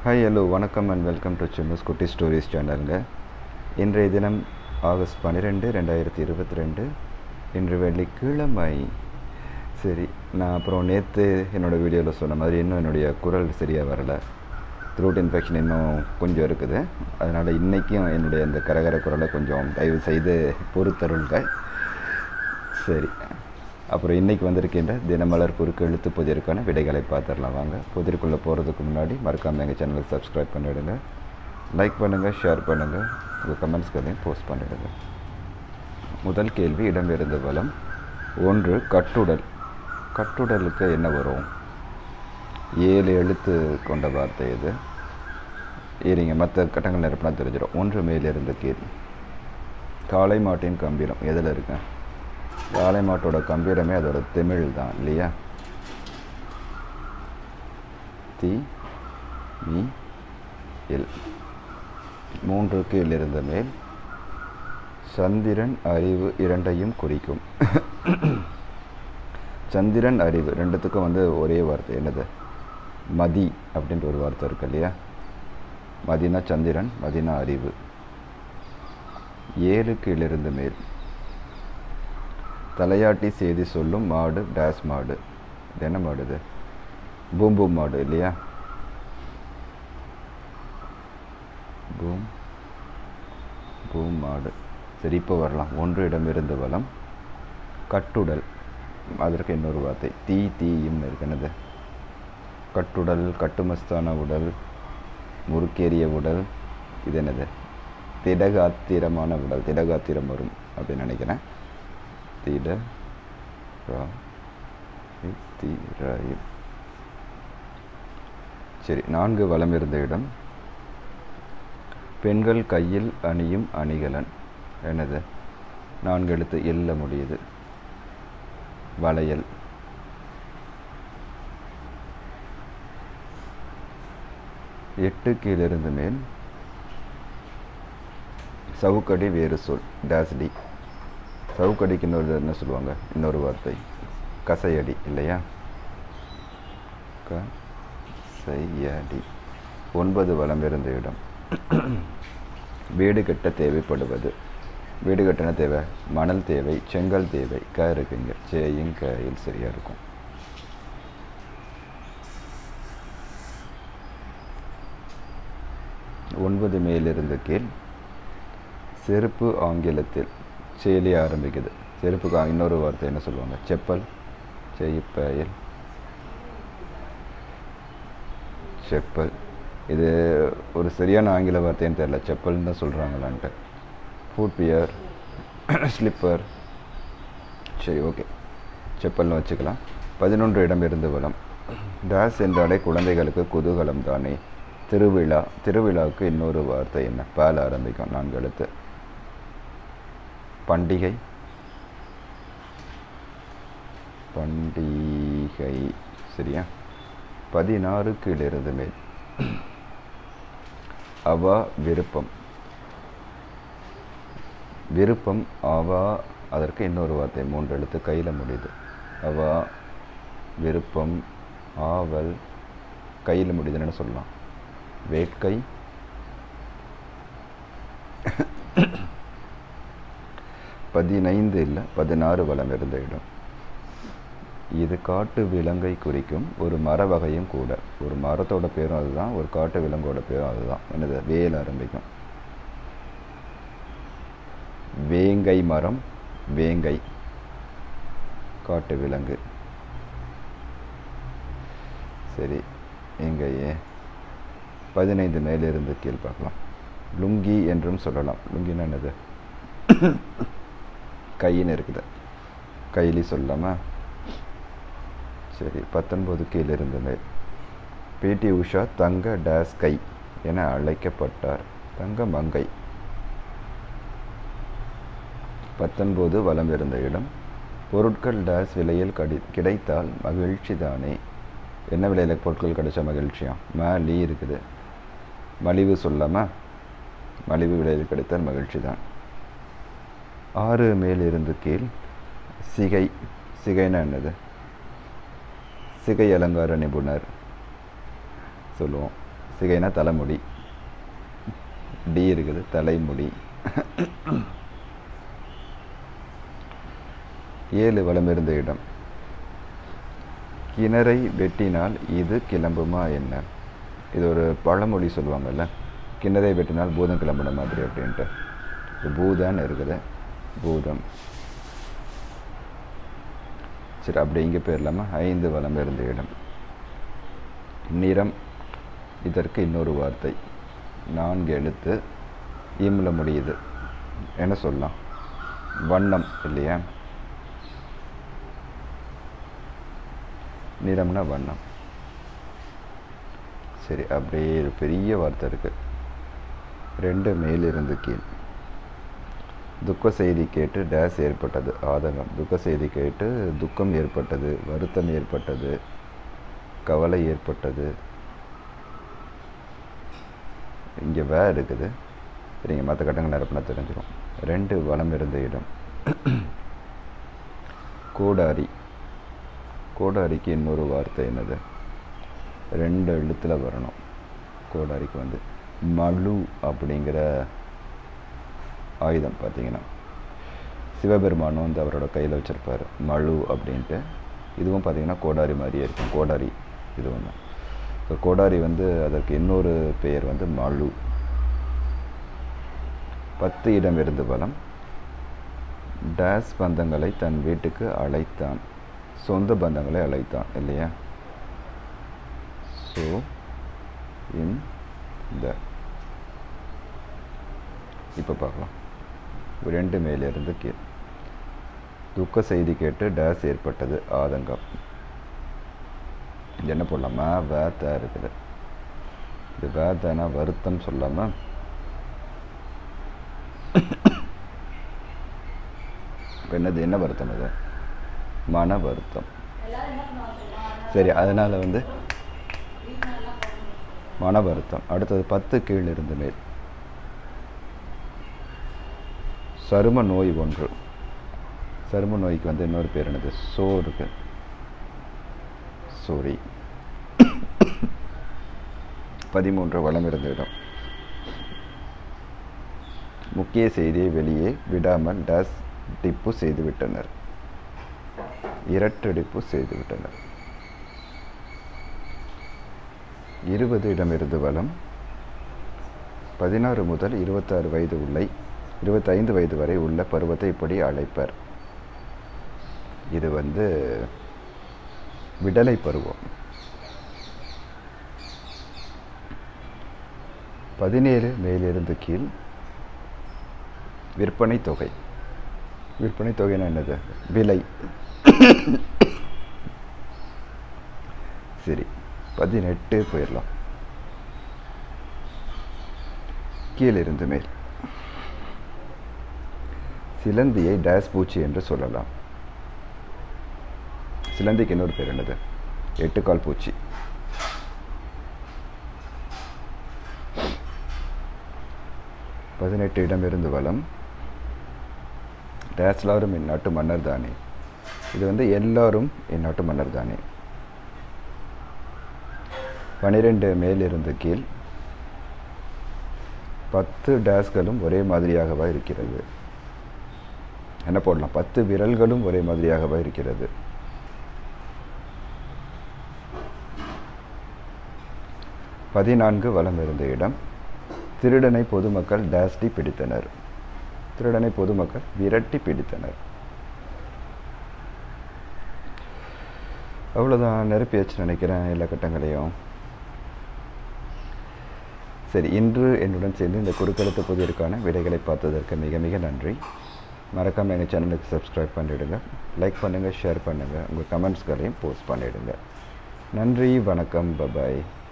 hi hello வணக்கம் and welcome to சின்னஸ் குட்டி ஸ்டோரிஸ் சேனலுங்க இன்றைய தினம் ஆகஸ்ட் பன்னிரெண்டு ரெண்டாயிரத்தி இருபத்தி ரெண்டு இன்று வெள்ளிக்கிழமை சரி நான் அப்புறம் நேற்று என்னோடய வீடியோவில் சொன்ன மாதிரி இன்னும் என்னுடைய குரல் சரியாக வரலை த்ரோட் இன்ஃபெக்ஷன் இன்னும் கொஞ்சம் இருக்குது அதனால் இன்றைக்கும் என்னுடைய இந்த கரகர குரலை கொஞ்சம் தயவு செய்து பொறுத்தருள்க சரி அப்புறம் இன்றைக்கி வந்திருக்கின்ற தினமலர் குறுக்கு எழுத்து புதிருக்கான விடைகளை பார்த்துடலாம் வாங்க புதிருக்குள்ளே போகிறதுக்கு முன்னாடி மறக்காமல் எங்கள் சேனலுக்கு சப்ஸ்கிரைப் பண்ணிவிடுங்க லைக் பண்ணுங்கள் ஷேர் பண்ணுங்கள் உங்கள் கமெண்ட்ஸ்களையும் போஸ்ட் பண்ணிவிடுங்க முதல் கேள்வி இடம்பெறுந்த பலம் ஒன்று கட்டுடல் கட்டுடலுக்கு என்ன வரும் ஏழு எழுத்து கொண்ட வார்த்தை இது இருங்க மற்ற கட்டங்கள் நிரப்பினா தெரிஞ்சிடும் ஒன்று மேலிருந்து கீழ் காளை மாட்டின் கம்பீரம் எதில் இருக்கேன் காளை மாட்டோட கம்பீரமே அதோட திமிழ் தான் இல்லையா தி மீ இல் மூன்று கீழ் இருந்த மேல் சந்திரன் அறிவு இரண்டையும் குறிக்கும் சந்திரன் அறிவு ரெண்டுத்துக்கும் வந்து ஒரே வார்த்தை என்னது மதி அப்படின்ற ஒரு வார்த்தை இருக்கு இல்லையா மதினா சந்திரன் மதினா அறிவு ஏழு கீழிருந்து மேல் தலையாட்டி செய்தி சொல்லும் மாடு டேஸ் மாடு இது என்ன மாடு இது பூம் பூம் மாடு இல்லையா பூம் பூம் மாடு சரி இப்போ வரலாம் ஒன்று இடமிருந்து வளம் கட்டுடல் அதற்கு இன்னொரு வார்த்தை தீ தீயும் இருக்கிறது கட்டுடல் கட்டுமஸ்தான உடல் முறுக்கேறிய உடல் இது என்னது திடகாத்திரமான உடல் திடகாத்திரம் வரும் அப்படின்னு நினைக்கிறேன் திட திராயும் சரி நான்கு வளம் இருந்த இடம் பெண்கள் கையில் அணியும் அணிகலன் என்னது நான்கு எழுத்து எல்ல முடியுது வளையல் எட்டு கீழிருந்து மேல் சவுக்கடி வேறு சொல் டேஸ்டி சவுக்கடிக்கு இன்னொரு என்ன சொல்லுவாங்க இன்னொரு வார்த்தை கசையடி இல்லையா கசையடி ஒன்பது வளம் இருந்த இடம் வீடு கட்ட தேவைப்படுவது வீடு கட்டின தேவை மணல் தேவை செங்கல் தேவை க இருக்குங்க சேயும் கையில் சரியாக இருக்கும் ஒன்பது மேலிருந்து கீழ் செருப்பு ஆங்கிலத்தில் செயலி ஆரம்பிக்குது செருப்புக்கு இன்னொரு வார்த்தை என்ன சொல்லுவாங்க செப்பல் செய்ப்பயல் செப்பல் இது ஒரு சரியான ஆங்கில வார்த்தைன்னு தெரியல செப்பல்னு தான் சொல்கிறாங்களான்ட்டு ஃபுட் பியர் ஸ்லிப்பர் சரி ஓகே செப்பல்னு வச்சுக்கலாம் பதினொன்று இடம் இருந்து வளம் டாஸ் என்றாலே குழந்தைகளுக்கு குதூகலம் தானே திருவிழா திருவிழாவுக்கு இன்னொரு வார்த்தை என்ன பால் ஆரம்பிக்கும் நான்கு எழுத்து பண்டிகை பண்டிகை சரியா பதினாறு கீழிருந்து மேல் அவா விருப்பம் விருப்பம் அவா அதற்கு இன்னொரு வார்த்தை மூன்று எழுத்து கையில் முடியுது அவா விருப்பம் ஆவல் கையில் முடியுதுன்னு சொல்லலாம் வேட்கை பதினைந்து இல்லை பதினாறு வளம் இருந்த இடம் இது காட்டு விலங்கை குறிக்கும் ஒரு மர வகையும் கூட ஒரு மரத்தோட பேரும் அதுதான் ஒரு காட்டு விலங்கோட பேரும் அதுதான் என்னது வேல் ஆரம்பிக்கும் வேங்கை மரம் வேங்கை காட்டு விலங்கு சரி எங்கையே பதினைந்து மேலிருந்து கீழ் பார்க்கலாம் லுங்கி என்றும் சொல்லலாம் லுங்கின்னு என்னது கையின்னு இருக்குது கையிலி சொல்லாமா சரி பத்தொன்பது கீழிருந்து மேல் பிடி உஷா தங்க டேஸ் கை என அழைக்கப்பட்டார் தங்க மங்கை பத்தொன்பது வலம் இருந்த இடம் பொருட்கள் டேஸ் விலையில் கடி கிடைத்தால் மகிழ்ச்சி தானே என்ன விலையில் பொருட்கள் கிடைச்சா மகிழ்ச்சியா மலி இருக்குது மலிவு சொல்லாமல் மலிவு விலையில் கிடைத்தால் மகிழ்ச்சி தான் ஆறு மேல் இருந்து கீழ் சிகை சிகைன்னா என்னது சிகை அலங்கார நிபுணர் சொல்லுவோம் சிகைனா தலைமுடி டி இருக்குது தலைமுடி ஏழு வலமிருந்த இடம் கிணறை வெட்டினால் இது கிளம்புமா என்ன இது ஒரு பழமொழி சொல்லுவாங்கல்ல கிணறை வெட்டினால் பூதம் கிளம்புன மாதிரி அப்படின்ட்டு இது பூதான்னு இருக்குது பூதம் சரி அப்படி இங்கே போயிடலாமா ஐந்து வலம் இருந்த இடம் நிறம் இதற்கு இன்னொரு வார்த்தை நான்கு எழுத்து இம்ல முடியுது என்ன சொல்லலாம் வண்ணம் இல்லையா நிறம்னா வண்ணம் சரி அப்படியே ஒரு பெரிய வார்த்தை இருக்கு ரெண்டு மேலிருந்து கீழ் துக்க செய்தி கேட்டு டேஸ் ஏற்பட்டது ஆதங்கம் துக்க செய்தி கேட்டு துக்கம் ஏற்பட்டது வருத்தம் ஏற்பட்டது கவலை ஏற்பட்டது இங்கே வே இருக்குது சரிங்க மற்ற கட்டங்கள் நிரப்பினா தெரிஞ்சிடும் ரெண்டு வளம் இருந்த இடம் கோடாரி கோடாரிக்கு இன்னொரு வார்த்தை என்னது ரெண்டு எழுத்தில் வரணும் கோடாரிக்கு வந்து மலு அப்படிங்கிற ஆயுதம் பார்த்தீங்கன்னா சிவபெருமானும் வந்து அவரோட கையில் வச்சுருப்பார் மழு அப்படின்ட்டு இதுவும் பார்த்தீங்கன்னா கோடாரி மாதிரியே இருக்கும் கோடாரி இது ஒன்று ஸோ கோடாரி வந்து அதற்கு இன்னொரு பெயர் வந்து மழு பத்து இடம் இருந்து பலம் டேஸ் பந்தங்களை தன் வீட்டுக்கு அழைத்தான் சொந்த பந்தங்களை அழைத்தான் இல்லையா ஸோ இன் த இப்போ பார்க்கலாம் ரெண்டு மேலிருந்து கீழ் துக்க செய்தி கேட்டு டேஸ் ஏற்பட்டது ஆதங்கம் இது என்ன போடலாமா வேத்த இருக்குது இது வேத்தனா வருத்தம் சொல்லாமல் இப்போ என்னது என்ன வருத்தம் இது மன வருத்தம் சரி அதனால் வந்து மன வருத்தம் அடுத்தது பத்து கீழ் இருந்து மேல் சரும நோய் ஒன்று சரும நோய்க்கு வந்து இன்னொரு பேர் என்னது சோ இருக்கு சோரி பதிமூன்று வளம் இருந்த இடம் முக்கிய செய்தியை வெளியே விடாமல் டஸ் டிப்பு செய்துவிட்டனர் இரட்டடிப்பு செய்துவிட்டனர் இருபது இடமிருந்து வளம் பதினாறு முதல் இருபத்தாறு வயது உள்ள இருபத்தைந்து வயது வரை உள்ள பருவத்தை இப்படி அழைப்பர் இது வந்து விடலை பருவம் பதினேழு மேலிருந்து கீழ் விற்பனை தொகை விற்பனை தொகைனா என்னது விலை சரி பதினெட்டு போயிடலாம் கீழிருந்து மேல் சிலந்தியை டேஸ் பூச்சி என்று சொல்லலாம் சிலந்திக்கு இன்னொரு பேர் என்னது எட்டுக்கால் பூச்சி பதினெட்டு இடமிருந்து வளம் டேஸ் எல்லாரும் என் நாட்டு மன்னர் தானே இது வந்து எல்லாரும் என் நாட்டு மன்னர் தானே பனிரெண்டு மேலிருந்து கீழ் பத்து டேஸ்களும் ஒரே மாதிரியாகவா இருக்கிறது என்ன போடலாம் பத்து விரல்களும் ஒரே மாதிரியாகவா இருக்கிறது பதினான்கு வலம் இருந்த இடம் திருடனை பொதுமக்கள் டேஸ்டி பிடித்தனர் திருடனை பொதுமக்கள் விரட்டி பிடித்தனர் அவ்வளோதான் நிரப்பியாச்சு நினைக்கிறேன் எல்லா கட்டங்களையும் சரி இன்று என்னுடன் சேர்ந்து இந்த குறுக்கெழுத்து புதியருக்கான விடைகளை பார்த்ததற்கு மிக மிக நன்றி மறக்காமல் எங்கள் சேனலுக்கு சப்ஸ்கிரைப் பண்ணிவிடுங்க லைக் பண்ணுங்கள் ஷேர் பண்ணுங்கள் உங்கள் கமெண்ட்ஸ்களையும் போஸ்ட் பண்ணிவிடுங்க நன்றி வணக்கம் பபாய்